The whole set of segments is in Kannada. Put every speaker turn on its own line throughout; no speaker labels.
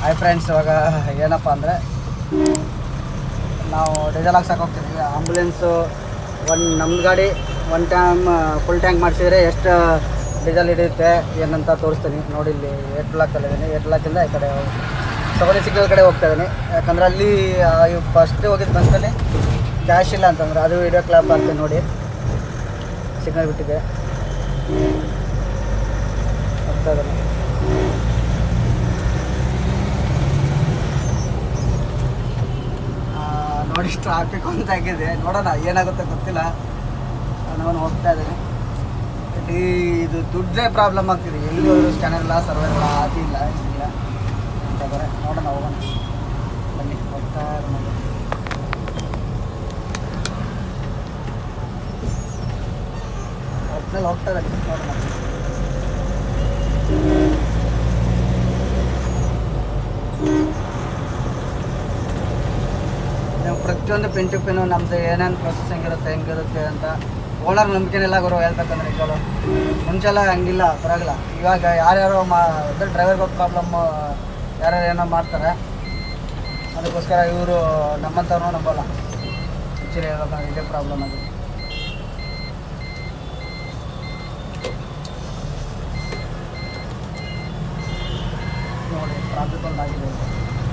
ಹಾಯ್ ಫ್ರೆಂಡ್ಸ್ ಇವಾಗ ಏನಪ್ಪ ಅಂದರೆ ನಾವು ಡೀಸೆಲ್ ಹಾಕ್ಸಕ್ಕೆ ಹೋಗ್ತಿದ್ವಿ ಆಂಬುಲೆನ್ಸು ಒನ್ ನಮ್ಮ ಗಾಡಿ ಒನ್ ಟೈಮ್ ಫುಲ್ ಟ್ಯಾಂಕ್ ಮಾಡಿಸಿದ್ರೆ ಎಷ್ಟು ಡೀಸೆಲ್ ಹಿಡಿಯುತ್ತೆ ಏನಂತ ತೋರಿಸ್ತೀನಿ ನೋಡಿ ಇಲ್ಲಿ ಏಟ್ ಬ್ಲಾಕಲ್ಲಿ ಇದ್ದೀನಿ ಏಟ್ ಬ್ಲಾಕಿಂದ ಈ ಕಡೆ ಸಬರಿ ಸಿಗ್ನಲ್ ಕಡೆ ಹೋಗ್ತಾ ಇದ್ದೀನಿ ಯಾಕಂದರೆ ಅಲ್ಲಿ ಫಸ್ಟ್ ಹೋಗಿದ್ದು ಬಂದಲ್ಲಿ ಕ್ಯಾಶ್ ಇಲ್ಲ ಅಂತಂದ್ರೆ ಅದು ವಿಡಿಯೋ ಕ್ಲಾಪ್ ಆಗ್ತದೆ ನೋಡಿ ಸಿಗ್ನಲ್ ಬಿಟ್ಟಿದೆ ಹೋಗ್ತಾ ಇದ್ದೀನಿ ಆ, ನೋಡಿ ಟ್ರಾಫಿಕ್ ಅಂತ ಆಗಿದೆ ನೋಡೋಣ ಏನಾಗುತ್ತೆ ಗೊತ್ತಿಲ್ಲ ನಾನು ಹೋಗ್ತಾ ಇದ್ದೀನಿ ಈ ಇದು ದುಡ್ಡೇ ಪ್ರಾಬ್ಲಮ್ ಆಗ್ತಿದೆ ಎಲ್ಲಿ ಹೋದ್ರು ಸ್ಕ್ಯಾನರ್ ಇಲ್ಲ ಸರ್ವರ್ ಇಲ್ಲ ಅದು ಇಲ್ಲ ಇಲ್ಲ ಅಂತ ಬರ ನೋಡೋಣ ಹೋಗೋಣ ಬನ್ನಿ ಹೋಗ್ತಾ ಇರೋಣ ಒಟ್ನಲ್ಲಿ ಹೋಗ್ತಾ ಇದ್ದೀನಿ ನೋಡೋಣ ನಾವು ಪ್ರತಿಯೊಂದು ಪೆನ್ ಟು ಪೆನ್ನು ನಮ್ಮದು ಏನೇನು ಪ್ರೊಸೆಸಿಂಗ್ ಇರುತ್ತೆ ಹೆಂಗಿರುತ್ತೆ ಅಂತ ಓನರ್ ನಂಬಿಕೆನೆಲ್ಲ ಗುರು ಹೇಳ್ಬೇಕಂದ್ರೆ ನಿಜವಾಗ್ಲು ಮುಂಚೆಲ್ಲ ಹಂಗಿಲ್ಲ ಪರವಾಗಿಲ್ಲ ಇವಾಗ ಯಾರ್ಯಾರೋ ಮಾ ಅಂದರೆ ಡ್ರೈವರ್ಗೆ ಪ್ರಾಬ್ಲಮ್ಮು ಯಾರ್ಯಾರು ಏನೋ ಮಾಡ್ತಾರೆ ಅದಕ್ಕೋಸ್ಕರ ಇವರು ನಮ್ಮಂಥವ್ರನ್ನೂ ನಂಬಲ್ಲ ಆ್ಯಕ್ಚುಲಿ ಹೇಳ್ಬೇಕಂದ್ರೆ ಇದೇ ಪ್ರಾಬ್ಲಮ್ ಆಗಿದೆ ನೋಡಿ ಟ್ರಾಫಿಕ್ ಒಂದು ಆಗಿದೆ ಈಗ.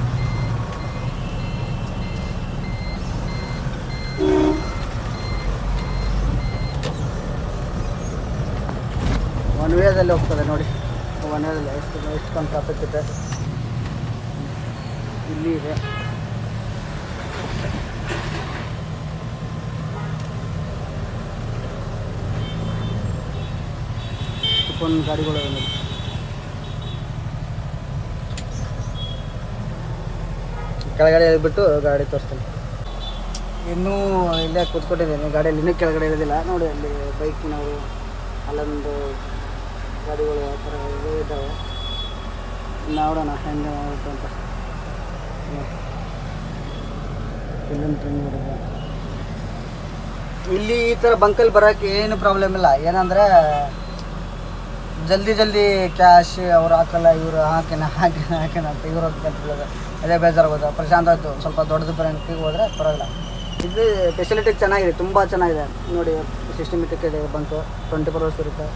ಒನ್ ವೇದಲ್ಲಿ ಹೋಗ್ತದೆ ನೋಡಿ ಒನ್ ವೇದಲ್ಲಿ ಎಷ್ಟು ಎಷ್ಟೊಂದು ಟ್ರಾಫಿಕ್ ಇದೆ ಇಲ್ಲಿ ಇದೆ ಒಂದು ಗಾಡಿಗಳು ಇವೆ ನೋಡಿ. ಕೆಳಗಡೆ ಇಳಿದ್ಬಿಟ್ಟು ಗಾಡಿ ತೋರಿಸ್ತೀನಿ ಇನ್ನೂ ಇಲ್ಲೇ ಕೂತ್ಕೊಂಡಿದ್ದೀನಿ ಗಾಡಿಯಲ್ಲಿ ಇನ್ನೂ ಕೆಳಗಡೆ ಇರೋದಿಲ್ಲ ನೋಡಿ ಅಲ್ಲಿ ಬೈಕಿನವರು ಅಲ್ಲೊಂದು ಗಾಡಿಗಳು ಆ ಥರ ಇವೆ ಇದ್ದಾವೆ ನೋಡೋಣ ಹೆಂಗೆ ಆಗುತ್ತೆ ಅಂತ ಇಲ್ಲೊಂದು ಟ್ರೈನ್ ನೋಡಿದೆ ಇಲ್ಲಿ ಈ ಥರ ಬಂಕಲ್ಲಿ ಬರೋಕ್ಕೆ ಏನು ಪ್ರಾಬ್ಲಮ್ ಇಲ್ಲ ಏನಂದರೆ ಜಲ್ದಿ ಜಲ್ದಿ ಕ್ಯಾಶ್ ಅವ್ರು ಹಾಕಲ್ಲ ಇವರು ಹಾಕಿನ ಹಾಕಿನ ಹಾಕಿನ ಅಂತ ಇವರು ಕಟ್ಟಿರೋದು ಅದೇ ಬೇಜಾರಾಗೋದು ಪ್ರಶಾಂತ್ ಆಯಿತು ಸ್ವಲ್ಪ ದೊಡ್ಡದು ಬ್ರ್ಯಾಂಕಿಗೆ ಹೋದರೆ ಪರವಾಗಿಲ್ಲ ಇದು ಫೆಸಿಲಿಟಿ ಚೆನ್ನಾಗಿದೆ ತುಂಬ ಚೆನ್ನಾಗಿದೆ ನೋಡಿ ಸಿಸ್ಟಮೆಟಿಕ್ ಇದೆ ಬಂಕು ಟ್ವೆಂಟಿ ಫೋರ್ ಅವರ್ಸ್ ಇರುತ್ತೆ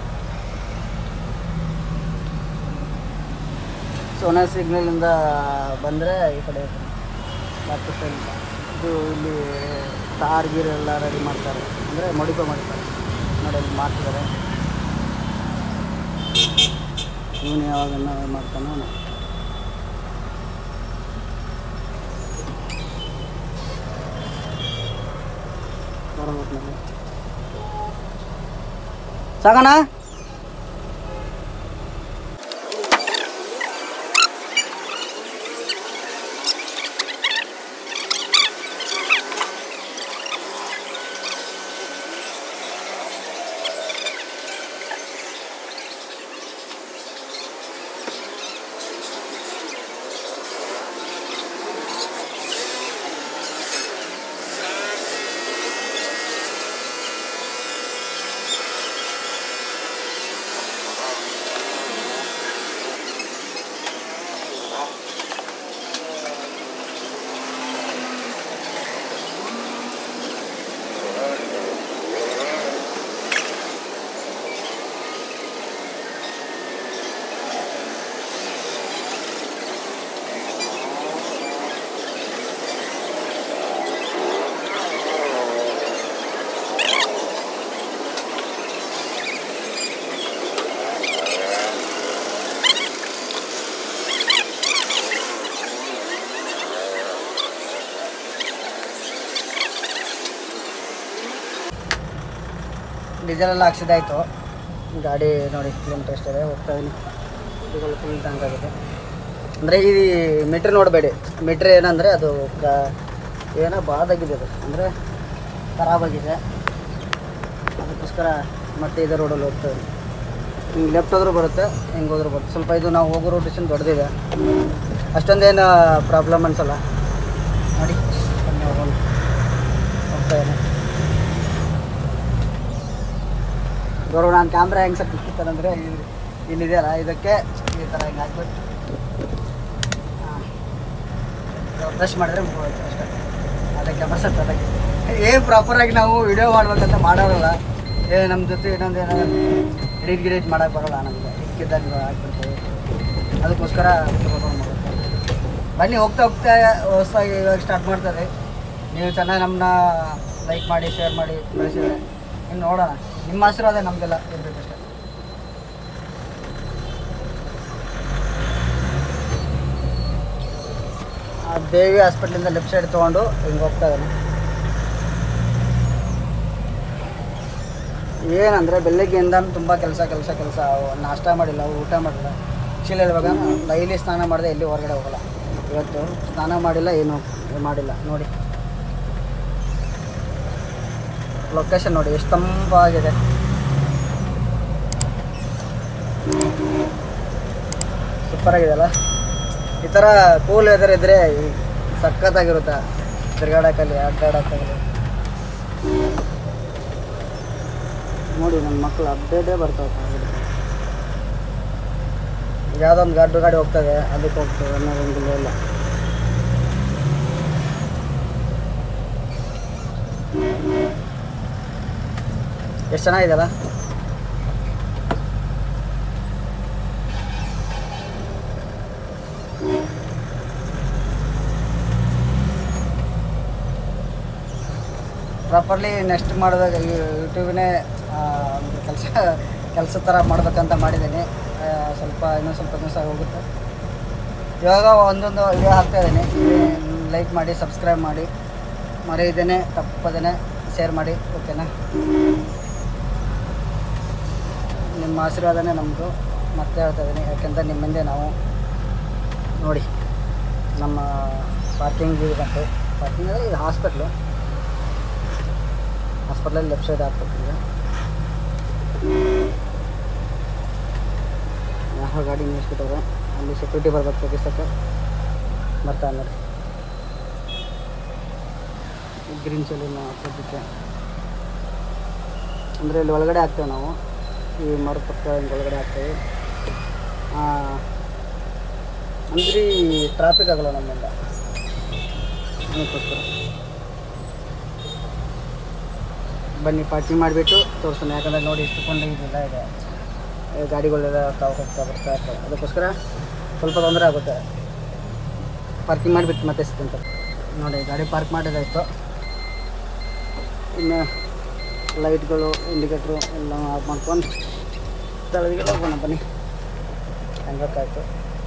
ಸೋನಾ ಸಿಗ್ನಲಿಂದ ಬಂದರೆ ಈ ಕಡೆ ಲಾಸ್ಟ್ ಸ್ಟೈಲಿಂದ ಇದು ಇಲ್ಲಿ ತಾರ್ ಗೀರ್ ಎಲ್ಲ ರೆಡಿ ಮಾಡ್ತಾರೆ ಅಂದರೆ ಮೊಡಿಫೈ ಮಾಡ್ತಾರೆ ನೋಡಿ ಅಲ್ಲಿ ಮಾಡ್ತಿದ್ದಾರೆ ಇವನು ಯಾವಾಗ ಮಾಡ್ತಾನೋ ಏನೋ. ನೋಡೋಣ ಒಟ್ನಲ್ಲಿ. ಸಾಕಣ್ಣ ಡೀಸೆಲ್ ಎಲ್ಲ ಹಾಕ್ಸಿದಾಯ್ತು ಗಾಡಿ ನೋಡಿ ಕಿಲೋಮೀಟರ್ ಎಷ್ಟಿದೆ ಹೋಗ್ತಾ ಇದೀನಿ ಡೀಸೆಲ್ ಫುಲ್ ಟ್ಯಾಂಕ್ ಆಗಿದೆ ಅಂದರೆ ಈ ಮೀಟ್ರ್ ನೋಡಬೇಡಿ ಮೀಟ್ರ್ ಏನಂದರೆ ಅದು ಕ- ಏನೋ ಬಾದಾಗಿದೆ ಅದು ಅಂದರೆ ಖರಾಬಾಗಿದೆ ಅದಕ್ಕೋಸ್ಕರ ಮತ್ತೆ ಇದೇ ರೋಡಲ್ಲಿ ಹೋಗ್ತಾ ಇದೀನಿ ಹಿಂಗೆ ಲೆಫ್ಟ್ ಹೋದ್ರೂ ಬರುತ್ತೆ ಹಿಂಗೆ ಹೋದ್ರೂ ಬರುತ್ತೆ ಸ್ವಲ್ಪ ಇದು ನಾವು ಹೋಗೋ ರೋಡ್ ಡಿಸ್ಟೆನ್ಸ್ ದೊಡ್ಡದಿದೆ ಅಷ್ಟೊಂದೇನು ಪ್ರಾಬ್ಲಮ್ ಅನ್ಸಲ್ಲ ನೋಡಿ ಬನ್ನಿ ಹೋಗೋಣ ಹೋಗ್ತಾ ಇದ್ದೀನಿ ಗೌರವ ನಾನು ಕ್ಯಾಮ್ರಾ ಹೆಂಗೆ ಸೆಟ್ ಇಟ್ಟಿರ್ತಾರಂದರೆ ಇಲ್ಲಿದೆಯಲ್ಲ ಇದಕ್ಕೆ ಈ ಥರ ಹಿಂಗೆ ಹಾಕ್ಬಿಟ್ಟು ಹಾಂ ಬ್ರಷ್ ಮಾಡಿದ್ರೆ ಮುಗೋಯ್ತು ಅಷ್ಟೇ ಅದಕ್ಕೆ ಬಸತ್ತೆ ಅದಕ್ಕೆ ಏನು ಪ್ರಾಪರಾಗಿ ನಾವು ವಿಡಿಯೋ ಮಾಡ್ಬೇಕಂತ ಮಾಡೋರಲ್ಲ ಏ ನಮ್ಮ ಜೊತೆ ಇನ್ನೊಂದು ಏನೋ ಎಡಿಟ್ ಗಿಡಿಟ್ ಮಾಡೋಕೆ ಬರೋಲ್ಲ ನಮಗೆ ಇಕ್ಕಿದ್ದಂಗೆ ಹಾಕ್ಬಿಡ್ತೀವಿ ಅದಕ್ಕೋಸ್ಕರ ಮಾಡ್ಬೇಕು ಬನ್ನಿ ಹೋಗ್ತಾ ಹೋಗ್ತಾ ಹೊಸದಾಗಿ ಇವಾಗ ಸ್ಟಾರ್ಟ್ ಮಾಡ್ತಾರೆ ನೀವು ಚೆನ್ನಾಗಿ ನಮ್ಮನ್ನ ಲೈಕ್ ಮಾಡಿ ಶೇರ್ ಮಾಡಿ ಬೆಳೆಸಿದ್ರೆ ಇನ್ನು ನೋಡೋಣ ನಿಮ್ಮ ಆಶೀರ್ವಾದ ನಮಗೆಲ್ಲ ಇರಬೇಕಷ್ಟೇ ಆ ದೇವಿ ಹಾಸ್ಪಿಟ್ಲಿಂದ ಲೆಫ್ಟ್ ಸೈಡ್ ತೊಗೊಂಡು ಹಿಂಗೆ ಹೋಗ್ತಾ ಇದ್ದಾನೆ ಏನಂದರೆ ಬೆಳಗ್ಗೆಯಿಂದ ತುಂಬ ಕೆಲಸ ಕೆಲಸ ಕೆಲಸ ನಾಷ್ಟ ಮಾಡಿಲ್ಲ ಊಟ ಮಾಡಿಲ್ಲ ಚೀಲ ಇವಾಗ ಡೈಲಿ ಸ್ನಾನ ಮಾಡಿದೆ ಎಲ್ಲಿ ಹೊರಗಡೆ ಹೋಗಲ್ಲ ಇವತ್ತು ಸ್ನಾನ ಮಾಡಿಲ್ಲ ಏನು ಮಾಡಿಲ್ಲ ನೋಡಿ ಲೊಕೇಶನ್ ನೋಡಿ ಎಷ್ಟು ತಂಪಾಗಿದೆ ಸೂಪರ್ ಆಗಿದೆಲ್ಲ ಈ ಥರ ಕೂಲ್ ವೆದರ್ ಇದ್ದರೆ ಸಖತ್ತಾಗಿರುತ್ತೆ ತಿರ್ಗಾಡಕ್ಕಲ್ಲಿ ಅಡ್ಡಾಡಕ್ಕಾಗಲಿ ನೋಡಿ ನನ್ನ ಮಕ್ಕಳು ಅಪ್ಡೇಟೇ ಬರ್ತಾವೆ ಯಾವುದೋ ಒಂದು ಗಡ್ಡು ಗಾಡಿ ಹೋಗ್ತದೆ ಅದಕ್ಕೆ ಹೋಗ್ತದೆ ಅನ್ನೋದೊಂದಿಲ್ಲ ಇಲ್ಲ ಎಷ್ಟು ಚೆನ್ನಾಗಿದೆಯಲ್ಲ ಪ್ರಾಪರ್ಲಿ ನೆಕ್ಸ್ಟ್ ಮಾಡಿದಾಗ ಯೂಟ್ಯೂಬ್ನೇ ಒಂದು ಕೆಲಸ ಕೆಲಸ ಥರ ಮಾಡ್ಬೇಕಂತ ಮಾಡಿದ್ದೀನಿ ಆ, ಸ್ವಲ್ಪ ಇನ್ನೊಂದು ಸ್ವಲ್ಪ ದಿವಸ ಹೋಗುತ್ತೆ ಇವಾಗ ಒಂದೊಂದು ವಿಡಿಯೋ ಹಾಕ್ತಾ ಇದ್ದೀನಿ ಲೈಕ್ ಮಾಡಿ ಸಬ್ಸ್ಕ್ರೈಬ್ ಮಾಡಿ ಮರೆಯದೇನೆ ತಪ್ಪದೇನೆ ಶೇರ್ ಮಾಡಿ ಓಕೆನಾ ನಿಮ್ಮ ಆಶೀರ್ವಾದನೇ ನಮ್ಮದು ಮತ್ತೆ ಹೇಳ್ತಾ ಇದ್ದೀನಿ ಯಾಕೆಂದರೆ ನಿಮ್ಮಿಂದೆ ನಾವು ನೋಡಿ ನಮ್ಮ ಪಾರ್ಕಿಂಗ್ ಇದು ಬಂತು ಪಾರ್ಕಿಂಗ್ ಅಂದರೆ ಇದು ಹಾಸ್ಪಿಟ್ಲು ಹಾಸ್ಪಿಟ್ಲಲ್ಲಿ ಲೆಫ್ಟ್ ಸೈಡ್ ಹಾಕ್ಬೇಕಿದೆ ಯಾವ ಗಾಡಿ ನಿಲ್ಲಿಸ್ಬಿಟ್ಟವ್ರೆ ಅಲ್ಲಿ ಸೆಕ್ಯೂರಿಟಿ ಬರ್ಬೇಕು ತೆಗಿಸೋಕ್ಕೆ ಬರ್ತಾ ನೋಡಿ ಗ್ರೀನ್ ಚಲಿನ ಹಾಕೋದಕ್ಕೆ ಅಂದರೆ ಇಲ್ಲಿ ಒಳಗಡೆ ಹಾಕ್ತೇವೆ ನಾವು ಈ ಮರ ಪಕ್ಕ ಹಿಂಗೆ ಒಳಗಡೆ ಹಾಕ್ತೇವೆ ಅಂದರೆ ಟ್ರಾಫಿಕ್ ಆಗಲ್ಲ ನಮ್ಮಿಂದ ಅದಕ್ಕೋಸ್ಕರ ಬನ್ನಿ ಪಾರ್ಕಿಂಗ್ ಮಾಡಿಬಿಟ್ಟು ತೋರಿಸೋಣ ಯಾಕಂದರೆ ನೋಡಿ ಇಷ್ಟು ಕೊಂಡು ಇದೆಲ್ಲ ಇದೆ ಈ ಗಾಡಿಗಳೆಲ್ಲ ತಾವು ಹೋಗ್ತಾ ಬರ್ತಾ ಇರ್ತವೆ ಅದಕ್ಕೋಸ್ಕರ ಸ್ವಲ್ಪ ತೊಂದರೆ ಆಗುತ್ತೆ ಪಾರ್ಕಿಂಗ್ ಮಾಡಿಬಿಟ್ಟು ಮತ್ತೆ ಸಿಗ್ತಂತ ನೋಡಿ ಗಾಡಿ ಪಾರ್ಕ್ ಮಾಡಿದಾಯಿತು ಇನ್ನು ಲೈಟ್ಗಳು ಇಂಡಿಕೇಟ್ರು ಎಲ್ಲ ಆಫ್ ಮಾಡ್ಕೊಂಡು ತಳದಿಗೆಲ್ಲ ಹೋಗೋಣ ಬನ್ನಿ ಹಂಗಾಯ್ತು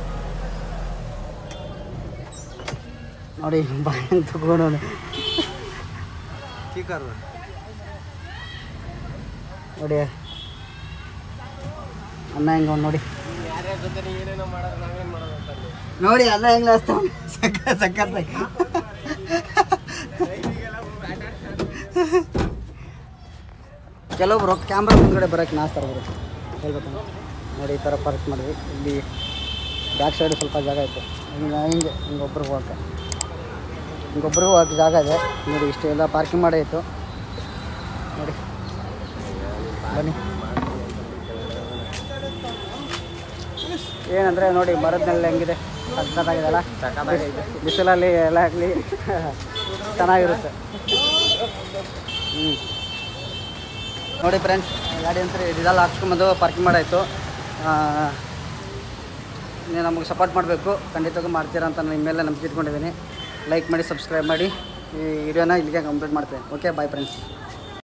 ನೋಡಿ ಬಾಯಿ ತಗೊಂಡು ನೋಡಿ ಅನ್ನ ಹೆಂಗ ನೋಡಿ ನೋಡಿ ಅನ್ನ ಹೆಂಗ್ ಹಚ್ತಾವ ಸಕ್ಕ ಸಕ್ಕತ್ತಾಗಿ ಕೆಲವೊಬ್ರು ಕ್ಯಾಮ್ರಾ ಮುಂದ್ಗಡೆ ಬರೋಕ್ಕೆ ನಾಸ್ತಾರೆ ಅವರು ಹೇಳ್ಬೇಕು ನೋಡಿ ಈ ಥರ ಪಾರ್ಕ್ ಮಾಡಿದ್ವಿ ಇಲ್ಲಿ ಬ್ಯಾಕ್ ಸೈಡ್ ಸ್ವಲ್ಪ ಜಾಗ ಐತೆ ಹಿಂಗೆ ಹಿಂಗೆ ಹಿಂಗೊಬ್ರಿಗೆ ಹೋಗಕ್ಕೆ ಹಿಂಗೊಬ್ರಿಗೆ ಹೋಗಕ್ಕೆ ಜಾಗ ಇದೆ ನೋಡಿ ಇಷ್ಟು ಎಲ್ಲ ಪಾರ್ಕಿಂಗ್ ಮಾಡೇ ಇತ್ತು ನೋಡಿ ಬನ್ನಿ ಏನಂದರೆ ನೋಡಿ ಮರದ್ನೆಲ್ಲ ಹೆಂಗಿದೆ ಸಕ್ಕತ್ತಾಗಿದೆಲ್ಲ ಬಿಸಿಲಲ್ಲಿ ಎಲ್ಲ ಆಗಲಿ ಚೆನ್ನಾಗಿರುತ್ತೆ ಹ್ಞೂ ನೋಡಿ ಫ್ರೆಂಡ್ಸ್ ಗಾಡಿ ಅಂತ ಡೀಸೆಲ್ ಹಾಕ್ಸ್ಕೊಂಬಂದು ಪಾರ್ಕಿಂಗ್ ಮಾಡಾಯಿತು ನೀವು ನಮಗೆ ಸಪೋರ್ಟ್ ಮಾಡಬೇಕು ಖಂಡಿತವಾಗೂ ಮಾಡ್ತೀರಾ ಅಂತ ನಿಮ್ಮ ಮೇಲೆ ನಂಬಿಕೆ ಇಟ್ಕೊಂಡಿದ್ದೀನಿ ಲೈಕ್ ಮಾಡಿ ಸಬ್ಸ್ಕ್ರೈಬ್ ಮಾಡಿ ಈ ವಿಡಿಯೋನ ಇಲ್ಲಿಗೆ ಕಂಪ್ಲೀಟ್ ಮಾಡ್ತೇನೆ ಓಕೆ ಬಾಯ್ ಫ್ರೆಂಡ್ಸ್